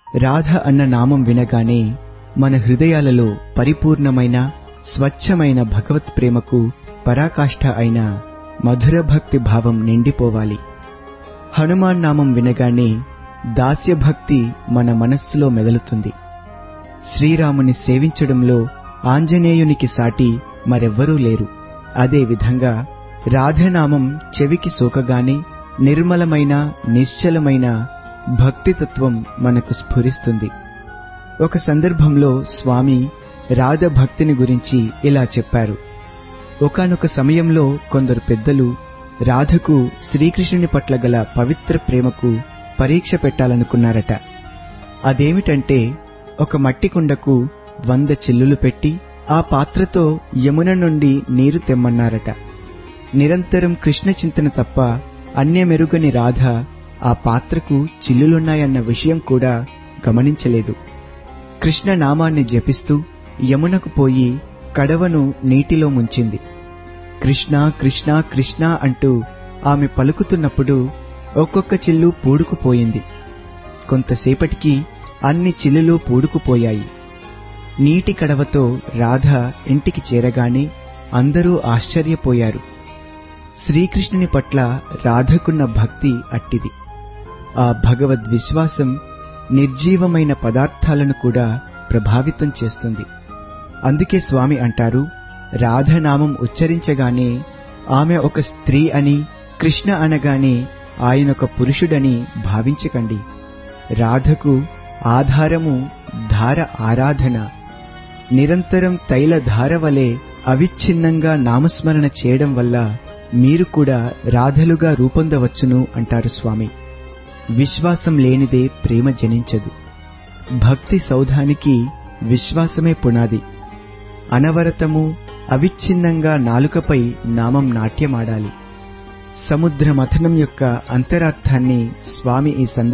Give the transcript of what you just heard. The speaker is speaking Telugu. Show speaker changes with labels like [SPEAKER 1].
[SPEAKER 1] రాధ అన్న నామం వినగానే మన హృదయాలలో పరిపూర్ణమైన స్వచ్ఛమైన భగవత్ ప్రేమకు పరాకాష్ఠ అయిన మధుర భక్తి భావం నిండిపోవాలి హనుమాన్ నామం వినగానే దాస్యభక్తి మన మనస్సులో మెదలుతుంది శ్రీరాముని సేవించడంలో ఆంజనేయునికి సాటి మరెవ్వరూ లేరు అదే విధంగా రాధనామం చెవికి సోకగానే నిర్మలమైన నిశ్చలమైన భక్తితత్వం మనకు స్ఫురిస్తుంది ఒక సందర్భంలో స్వామి రాధ భక్తిని గురించి ఇలా చెప్పారు ఒకానొక సమయంలో కొందరు పెద్దలు రాధకు శ్రీకృష్ణుని పట్ల గల పవిత్ర ప్రేమకు పరీక్ష పెట్టాలనుకున్నారట అదేమిటంటే ఒక మట్టి కుండకు వంద చిల్లులు పెట్టి ఆ పాత్రతో యమున నుండి నీరు తెమ్మన్నారట నిరంతరం కృష్ణ చింతన తప్ప అన్యమెరుగని రాధ ఆ పాత్రకు చిల్లులున్నాయన్న విషయం కూడా గమనించలేదు కృష్ణ నామాన్ని జపిస్తూ యమునకు పోయి కడవను నీటిలో ముంచింది కృష్ణ కృష్ణ కృష్ణ అంటూ ఆమె పలుకుతున్నప్పుడు ఒక్కొక్క చిల్లు పూడుకుపోయింది కొంతసేపటికి అన్ని చిల్లులు పూడుకుపోయాయి నీటి కడవతో రాధ ఇంటికి చేరగానే అందరూ ఆశ్చర్యపోయారు శ్రీకృష్ణుని పట్ల రాధకున్న భక్తి అట్టిది ఆ భగవద్ విశ్వాసం నిర్జీవమైన పదార్థాలను కూడా ప్రభావితం చేస్తుంది అందుకే స్వామి అంటారు రాధనామం ఉచ్చరించగానే ఆమె ఒక స్త్రీ అని కృష్ణ అనగానే ఆయనొక పురుషుడని భావించకండి రాధకు ఆధారము ధార ఆరాధన నిరంతరం తైల ధార వలె అవిచ్ఛిన్నంగా నామస్మరణ చేయడం వల్ల మీరు కూడా రాధలుగా రూపొందవచ్చును అంటారు స్వామి విశ్వాసం లేనిదే ప్రేమ జనించదు భక్తి సౌధానికి విశ్వాసమే పునాది అనవరతము అవిచ్ఛిన్నంగా నాలుకపై నామం నాట్యమాడాలి సముద్ర మథనం యొక్క అంతరార్థాన్ని స్వామి ఈ సందర్భంగా